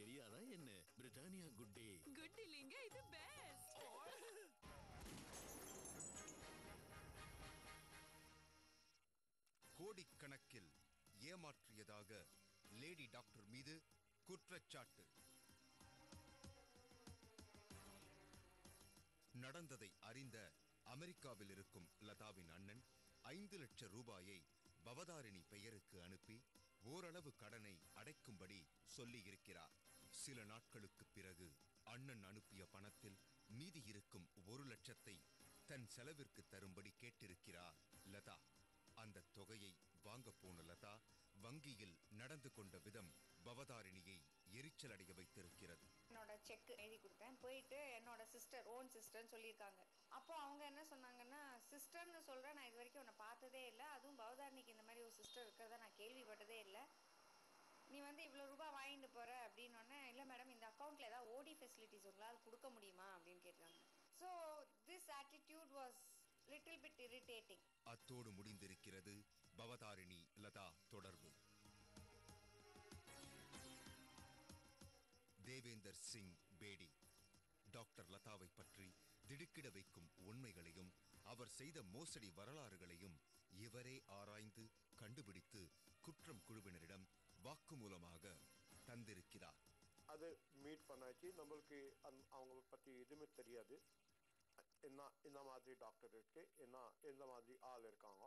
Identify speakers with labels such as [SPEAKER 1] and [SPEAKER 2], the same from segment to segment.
[SPEAKER 1] தெரியாதா என்ன Britannia good day
[SPEAKER 2] good இல்லைங்க இது பெஸ்ட்
[SPEAKER 3] கோடிக்கணக்கில் ஏமாற்றியதாக லேடி டாக்டர் மீது குற்றச்சாட்டு நடந்ததை அறிந்த அமெரிக்காவில் இருக்கும் லதாவின் அண்ணன் ஐந்து லட்சம் ரூபாயை பவதாரிணி பெயருக்கு அனுப்பி ஓரளவு கடனை அடைக்கும்படி சொல்லியிருக்கிறார் சில நாட்களுக்கு பிறகு அண்ணன் அனுப்பிய பணத்தில் மீதி இருக்கும் ஒரு லட்சத்தை தன் செலவிற்கு தரும்படி கேட்டிருக்கிறார் லதா அந்த தொகையை வாங்க போன லதா வங்கியில் நடந்து கொண்ட விதம் பவதாரிணியை எரிச்சலடைய வைத்திருக்கிறது
[SPEAKER 4] என்னோட செக் எழுதி கொடுத்தேன் போயிட்டு என்னோட சிஸ்டர் ஓன் சிஸ்டர்னு சொல்லியிருக்காங்க அப்போ அவங்க என்ன சொன்னாங்கன்னா சிஸ்டர்னு சொல்கிறேன் நான் இது வரைக்கும் உன்னை பார்த்ததே இல்லை அதுவும் பவதாரணிக்கு இந்த மாதிரி ஒரு சிஸ்டர் இருக்கிறத நான் கேள்விப்பட்டதே இல்லை நீ வந்து இவ்வளோ ரூபாய் வாங்கிட்டு போகிற அப்படின்னோடனே இல்லை மேடம் இந்த அக்கௌண்ட்டில் ஏதாவது ஓடி ஃபெசிலிட்டிஸ் உங்களால் கொடுக்க முடியுமா அப்படின்னு கேட்டாங்க so this attitude was little bit irritating
[SPEAKER 3] அத்தோடு முடிந்திருக்கிறது பவதாரிணி லதா தொடர்பு தேவேந்தர் சிங் பேடி டாக்டர் லதாவை பற்றி திடுக்கிட வைக்கும் உண்மைகளையும் அவர் செய்த மோசடி வரலாறுகளையும் இவரே ஆராய்ந்து கண்டுபிடித்து குற்றம் குழுவினரிடம் வாக்குமூலமாக தந்திருக்கிறார்
[SPEAKER 5] அது மீட் பண்ணாச்சு நம்மளுக்கு அந் அவங்கள பற்றி எதுவுமே தெரியாது என்ன இந்த மாதிரி டாக்டர் இருக்கு என்ன எந்த மாதிரி ஆள் இருக்காங்க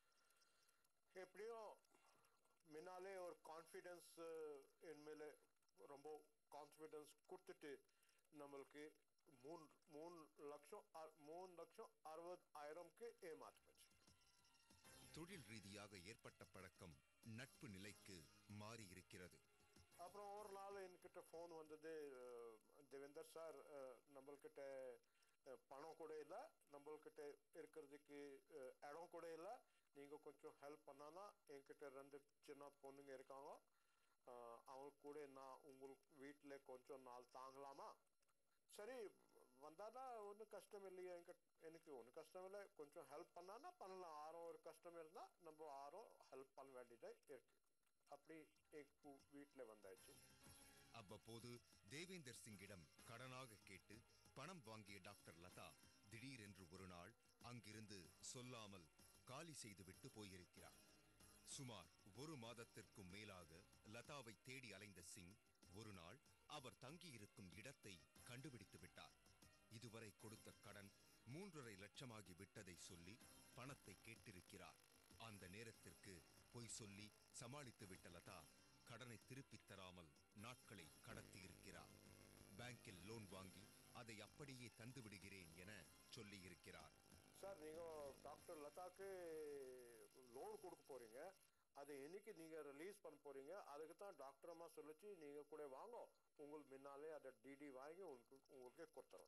[SPEAKER 5] எப்படியும் முன்னாலே ஒரு கான்ஃபிடென்ஸ் என் மேலே ரொம்ப கான்ஃபிடென்ஸ் கொடுத்துட்டு நம்மளுக்கு மூணு மூணு லட்சம் அ- மூணு லட்சம் அறுபதாயிரம்க்கு ஏமாத்துச்சு
[SPEAKER 3] தொழில் ரீதியாக ஏற்பட்ட பழக்கம் நட்பு நிலைக்கு மாறி இருக்கிறது
[SPEAKER 5] அப்புறம் ஒரு நாள் என்கிட்ட ஃபோன் வந்தது அஹ், தேவேந்தர் சார் அஹ், நம்மள்கிட்ட அஹ், பணம் கூட இல்லை நம்மள்கிட்ட இருக்கிறதுக்கு அஹ், இடம் கூட இல்லை நீங்கள் கொஞ்சம் ஹெல்ப் பண்ணானா என்கிட்ட ரெண்டு சின்ன பொண்ணுங்க இருக்காங்க அஹ், அவங்க கூட நான் உங்களுக்கு வீட்டில் கொஞ்சம் நாள் தாங்கலாமா சரி வந்தானா ஒன்றும் கஷ்டம் இல்லையே என்கிட்ட எனக்கு ஒன்றும் கஷ்டம் இல்லை கொஞ்சம் ஹெல்ப் பண்ணானா பண்ணலாம் ஆரம் ஒரு கஷ்டம் இருந்தால் நம்ம ஆரம் ஹெல்ப் பண்ண வேண்டியது இருக்கு அப்படி எங்க வீட்டில் வந்தாச்சு
[SPEAKER 3] அவ்வப்போது தேவேந்தர் சிங்கிடம் கடனாக கேட்டு பணம் வாங்கிய டாக்டர் லதா திடீரென்று ஒரு நாள் அங்கிருந்து சொல்லாமல் காலி செய்துவிட்டு போயிருக்கிறார் சுமார் ஒரு மாதத்திற்கும் மேலாக லதாவை தேடி அலைந்த சிங் ஒரு நாள் அவர் தங்கியிருக்கும் இடத்தை கண்டுபிடித்து விட்டார் இதுவரை கொடுத்த கடன் மூன்றரை லட்சமாகி விட்டதை சொல்லி பணத்தை கேட்டிருக்கிறார் அந்த நேரத்திற்கு பொய் சொல்லி சமாளித்து விட்ட லதா கடனை திருப்பித் தராமல் நாட்களை கடத்தியிருக்கிறார் பேங்கில் லோன் வாங்கி அதை அப்படியே தந்து விடுகிறேன் என சொல்லியிருக்கிறார்
[SPEAKER 5] சார் நீங்கள் டாக்டர் லதாக்கு லோன் கொடுக்க போறீங்க அதை என்னைக்கு நீங்கள் ரிலீஸ் பண்ண போறீங்க அதுக்கு தான் டாக்டர் அம்மா சொல்லிச்சு நீங்கள் கூட வாங்க உங்களுக்கு முன்னாலே அதை டிடி வாங்கி உங்களுக்கு உங்களுக்கு கொடுத்துறோம்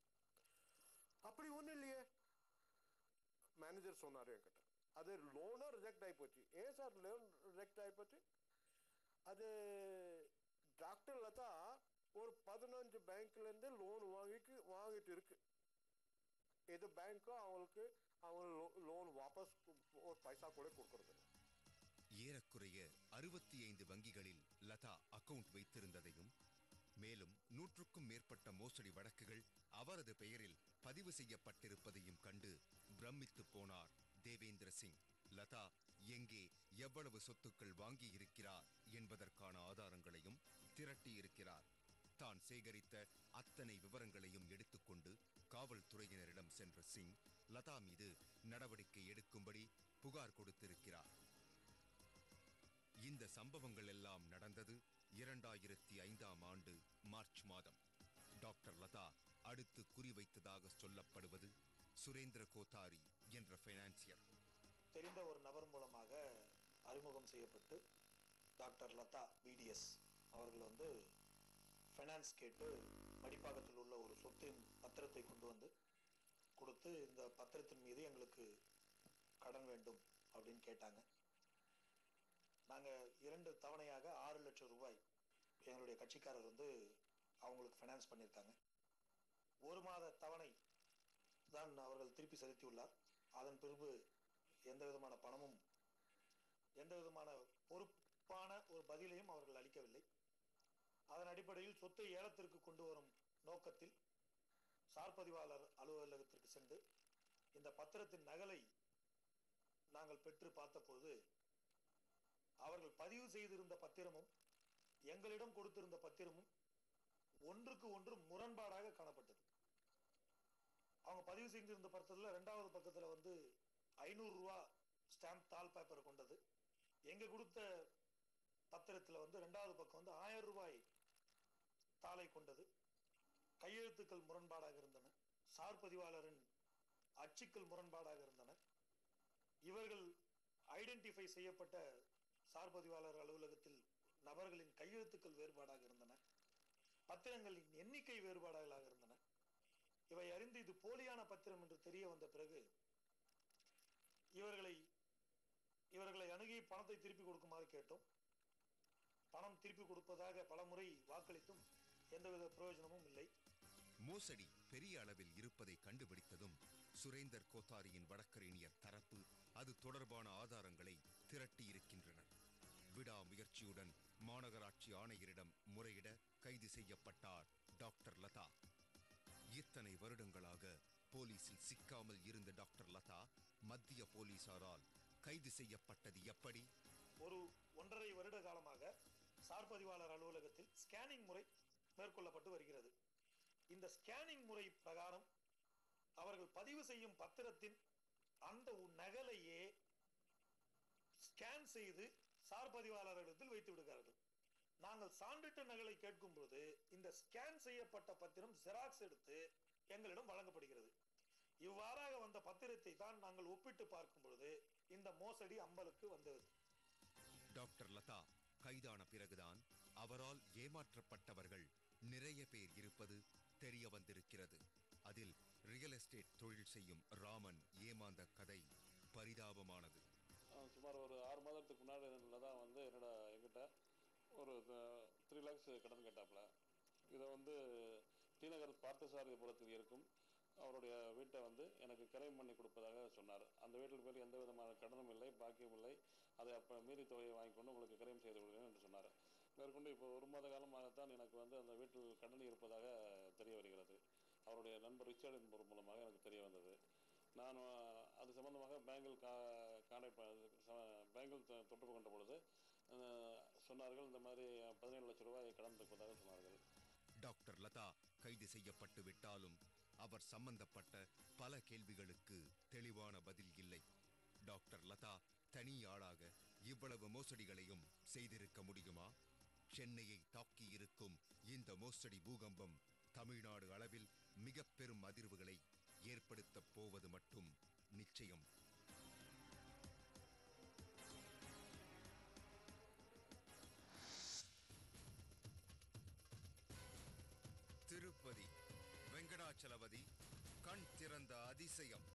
[SPEAKER 5] அப்படி ஒன்றும் இல்லையே மேனேஜர் சொன்னார் என்கிட்ட அது லோனும் ரிஜெக்ட் ஆகிப்போச்சு ஏன் சார் லோன் ரிஜெக்ட் ஆகிப்போச்சு அது டாக்டர் லதா ஒரு பதினஞ்சு பேங்க்லேருந்து லோன் வாங்கிக்கு வாங்கிட்டு இருக்கு எது பேங்க்கோ அவங்களுக்கு அவங்க லோன் வாபஸ் கு- ஒரு பைசா கூட கொடுக்கறது இல்ல.
[SPEAKER 3] ஏறக்குறைய அறுபத்தி ஐந்து வங்கிகளில் லதா அக்கவுண்ட் வைத்திருந்ததையும் மேலும் நூற்றுக்கும் மேற்பட்ட மோசடி வழக்குகள் அவரது பெயரில் பதிவு செய்யப்பட்டிருப்பதையும் கண்டு பிரமித்து போனார் தேவேந்திர சிங் லதா எங்கே எவ்வளவு சொத்துக்கள் வாங்கி இருக்கிறார் என்பதற்கான ஆதாரங்களையும் திரட்டியிருக்கிறார் தான் சேகரித்த அத்தனை விவரங்களையும் எடுத்துக்கொண்டு காவல்துறையினரிடம் சென்ற சிங் லதா மீது நடவடிக்கை எடுக்கும்படி புகார் கொடுத்திருக்கிறார் இந்த சம்பவங்கள் எல்லாம் நடந்தது இரண்டாயிரத்தி ஐந்தாம் ஆண்டு மார்ச் மாதம் டாக்டர் லதா அடுத்து குறிவைத்ததாக சொல்லப்படுவது சுரேந்திர கோத்தாரி என்ற ஃபைனான்சியர்
[SPEAKER 6] தெரிந்த ஒரு நபர் மூலமாக அறிமுகம் செய்யப்பட்டு டாக்டர் லதா பிடிஎஸ் அவர்கள் வந்து ஃபைனான்ஸ் கேட்டு மடிப்பாக்கத்தில் உள்ள ஒரு சொத்தின் பத்திரத்தை கொண்டு வந்து கொடுத்து இந்த பத்திரத்தின் மீது எங்களுக்கு கடன் வேண்டும் அப்படின்னு கேட்டாங்க நாங்கள் இரண்டு தவணையாக ஆறு லட்சம் ரூபாய் எங்களுடைய கட்சிக்காரர் வந்து அவங்களுக்கு ஃபைனான்ஸ் பண்ணியிருக்காங்க ஒரு மாத தவணை தான் அவர்கள் திருப்பி செலுத்தியுள்ளார் அதன் பிறகு எந்த விதமான பணமும் எந்த விதமான பொறுப்பான ஒரு பதிலையும் அவர்கள் அளிக்கவில்லை அதன் அடிப்படையில் அடிப்படையில் சொத்தை ஏலத்திற்கு கொண்டு வரும் நோக்கத்தில் சார் பதிவாளர் அலுவலகத்திற்கு சென்று இந்த பத்திரத்தின் நகலை நாங்கள் பெற்று பார்த்தபோது அவர்கள் பதிவு செய்திருந்த பத்திரமும் எங்களிடம் கொடுத்திருந்த பத்திரமும் ஒன்றுக்கு ஒன்று முரண்பாடாக காணப்பட்டது அவங்க பதிவு செஞ்சிருந்த பத்திரத்துல ரெண்டாவது பக்கத்துல வந்து ஐநூறு ரூபா ஸ்டாம்ப் தாள் பேப்பர் கொண்டது எங்க கொடுத்த பத்திரத்துல வந்து ரெண்டாவது பக்கம் வந்து ஆயிரம் ரூபாய் தாளை கொண்டது கையெழுத்துக்கள் முரண்பாடாக இருந்தன சார் பதிவாளரின் அச்சுக்கள் முரண்பாடாக இருந்தன இவர்கள் ஐடென்டிஃபை செய்யப்பட்ட சார் பதிவாளர் அலுவலகத்தில் நபர்களின் கையெழுத்துக்கள் வேறுபாடாக இருந்தன பத்திரங்களின் எண்ணிக்கை வேறுபாடுகளாக இருந்தன இவை அறிந்து இது போலியான பத்திரம் என்று தெரிய வந்த பிறகு இவர்களை இவர்களை அணுகி பணத்தை திருப்பி கொடுக்குமாறு கேட்டோம் பணம் திருப்பி கொடுப்பதாக பலமுறை வாக்களித்தும் எந்தவித பிரயோஜனமும் இல்லை
[SPEAKER 3] மோசடி பெரிய அளவில் இருப்பதை கண்டுபிடித்ததும் சுரேந்தர் கோத்தாரியின் வழக்கறிஞர் தரப்பு அது தொடர்பான ஆதாரங்களை திரட்டியிருக்கின்றனர் விடாமுயற்சியுடன் மாநகராட்சி ஆணையரிடம் முறையிட கைது செய்யப்பட்டார் டாக்டர் லதா இத்தனை வருடங்களாக போலீசில் சிக்காமல் இருந்த டாக்டர் லதா மத்திய போலீசாரால் கைது செய்யப்பட்டது எப்படி
[SPEAKER 6] ஒரு ஒன்றரை வருட காலமாக சார் பதிவாளர் அலுவலகத்தில் ஸ்கேனிங் முறை மேற்கொள்ளப்பட்டு வருகிறது இந்த ஸ்கேனிங் முறை பிரகாரம் அவர்கள் பதிவு செய்யும் பத்திரத்தின் அந்த ஒரு நகலையே ஸ்கேன் செய்து சார் பதிவாளர்களிடத்தில் வைத்து விடுகிறார்கள் நாங்கள் சான்றிட்ட நகலை கேட்கும்போது இந்த ஸ்கேன் செய்யப்பட்ட பத்திரம் ஜெராக்ஸ் எடுத்து எங்களிடம் வழங்கப்படுகிறது இவ்வாறாக வந்த பத்திரத்தை தான் நாங்கள் ஒப்பிட்டு பார்க்கும் பொழுது இந்த மோசடி அம்பலுக்கு வந்தது
[SPEAKER 3] டாக்டர் லதா கைதான பிறகுதான் அவரால் ஏமாற்றப்பட்டவர்கள் நிறைய பேர் இருப்பது தெரிய வந்திருக்கிறது அதில் ரியல் எஸ்டேட் தொழில் செய்யும் ராமன் ஏமாந்த கதை பரிதாபமானது
[SPEAKER 7] அஹ் சுமார் ஒரு ஆறு மாதத்துக்கு முன்னாடி தான் வந்து என்னோட என்கிட்ட ஒரு த்ரீ லேக்ஸ் கடன் கேட்டாப்புல இதை வந்து டி நகர் பார்த்தசாரதிபுரத்தில் இருக்கும் அவருடைய வீட்டை வந்து எனக்கு கிரைம் பண்ணி கொடுப்பதாக சொன்னார் அந்த வீட்டில் பேர் எந்த விதமான கடனும் இல்லை பாக்கியம் இல்லை அதை அப்போ மீறி தொகையை வாங்கி கொண்டு உங்களுக்கு கிரைம் செய்து கொடுக்கிறேன் என்று சொன்னார் மேற்கொண்டு இப்போ ஒரு மாத காலமாகத்தான் எனக்கு வந்து அந்த வீட்டில் கடன் இருப்பதாக தெரிய வருகிறது அவருடைய நண்பர் ரிச்சர்ட் என்பவர் மூலமாக எனக்கு தெரிய வந்தது நான் அஹ், அது சம்பந்தமாக பேங்கில் கா கான்டாக்ட் பேங்கில் தொ- தொடர்பு கொண்ட பொழுது அஹ், சொன்னார்கள் இந்த மாதிரி பதினேழு லட்சம் ரூபாய் கடன் இருப்பதாக சொன்னார்கள்
[SPEAKER 3] டாக்டர் லதா கைது செய்யப்பட்டு விட்டாலும் அவர் சம்பந்தப்பட்ட பல கேள்விகளுக்கு தெளிவான பதில் இல்லை டாக்டர் லதா தனி ஆளாக இவ்வளவு மோசடிகளையும் செய்திருக்க முடியுமா சென்னையை தாக்கி இருக்கும் இந்த மோசடி பூகம்பம் தமிழ்நாடு அளவில் மிக பெரும் அதிர்வுகளை ஏற்படுத்தப் போவது மட்டும் நிச்சயம் திருப்பதி வெங்கடாச்சலபதி கண் திறந்த அதிசயம்